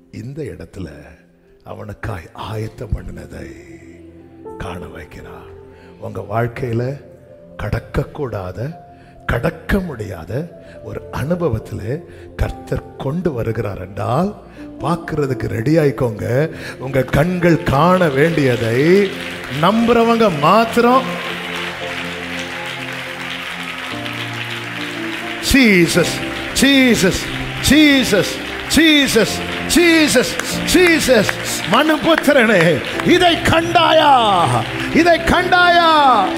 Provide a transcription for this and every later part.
இந்த இடத்துல அவனுக்காய் ஆயத்தம் பண்ணினதை காண வைக்கிறார் உங்க வாழ்க்கையில கடக்கக்கூடாத கடக்க முடியாத ஒரு அனுபவத்தில் கர்த்தர் கொண்டு வருகிறார் என்றால் பார்க்கிறதுக்கு ரெடி ஆயிக்கோங்க உங்க கண்கள் காண வேண்டியதை நம்புறவங்க மாத்திரம் Jesus Jesus Jesus Jesus Jesus Jesus மனுபுத்திரனே இதை கண்டாயா இதை கண்டாயா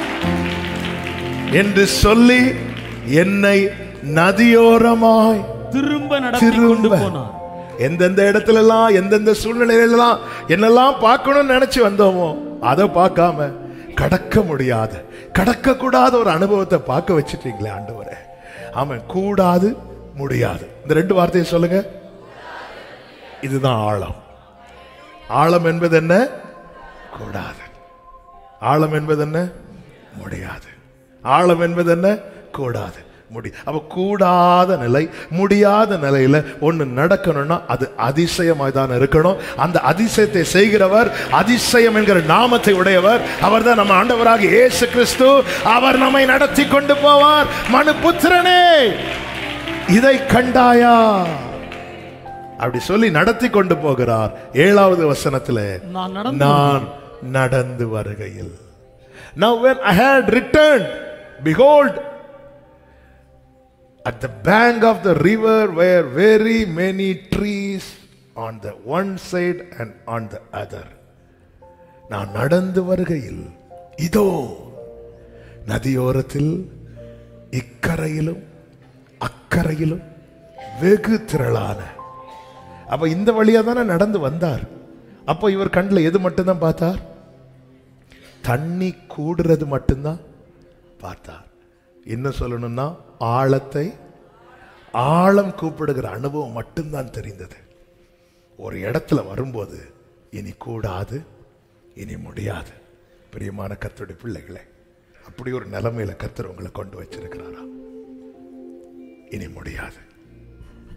என்று சொல்லி என்னை நதியோரமாய் திரும்ப நடத்தி கொண்டு திரும்ப போனார் எந்தெந்த இடத்துல எல்லாம் எந்தெந்த சூழ்நிலையிலாம் என்னெல்லாம் பார்க்கணும்னு நினைச்சு வந்தோமோ அதை பார்க்காம கடக்க முடியாத கடக்க கூடாத ஒரு அனுபவத்தை பார்க்க வச்சிட்டீங்களே ஆண்டவரே ஆமாம் கூடாது முடியாது இந்த ரெண்டு வார்த்தையை சொல்லுங்க இதுதான் ஆழம் ஆழம் என்பது என்ன கூடாது ஆழம் என்பது என்ன முடியாது ஆழம் என்பது என்ன கூடாது முடி அப்ப கூடாத நிலை முடியாத நிலையில ஒண்ணு நடக்கணும்னா அது அதிசயமாய் தான் இருக்கணும் அந்த அதிசயத்தை செய்கிறவர் அதிசயம் என்கிற நாமத்தை உடையவர் அவர் தான் நம்ம ஆண்டவராக இயேசு கிறிஸ்து அவர் நம்மை நடத்தி கொண்டு போவார் மனு புத்திரனே இதை கண்டாயா அப்படி சொல்லி நடத்தி கொண்டு போகிறார் ஏழாவது வசனத்துல நான் நடந்து நான் நடந்து வருகையில் Now when I had returned, behold, at the bank of the river were very many trees on the one side and on the other. நான் நடந்து வருகையில் இதோ நதியோரத்தில் இக்கரையிலும் அக்கரையிலும் வெகு திரளான அப்ப இந்த வழியா தானே நடந்து வந்தார் அப்போ இவர் கண்ணில் எது மட்டும்தான் பார்த்தார் தண்ணி கூடுறது மட்டும்தான் பார்த்தார் இன்னும் சொல்லணும்னா ஆழத்தை ஆழம் கூப்பிடுகிற அனுபவம் மட்டும்தான் தெரிந்தது ஒரு இடத்துல வரும்போது இனி கூடாது இனி முடியாது பிரியமான கர்த்தருடைய பிள்ளைகளே அப்படி ஒரு நிலைமையில கர்த்தர் உங்களை கொண்டு வச்சிருக்கிறாரா இனி முடியாது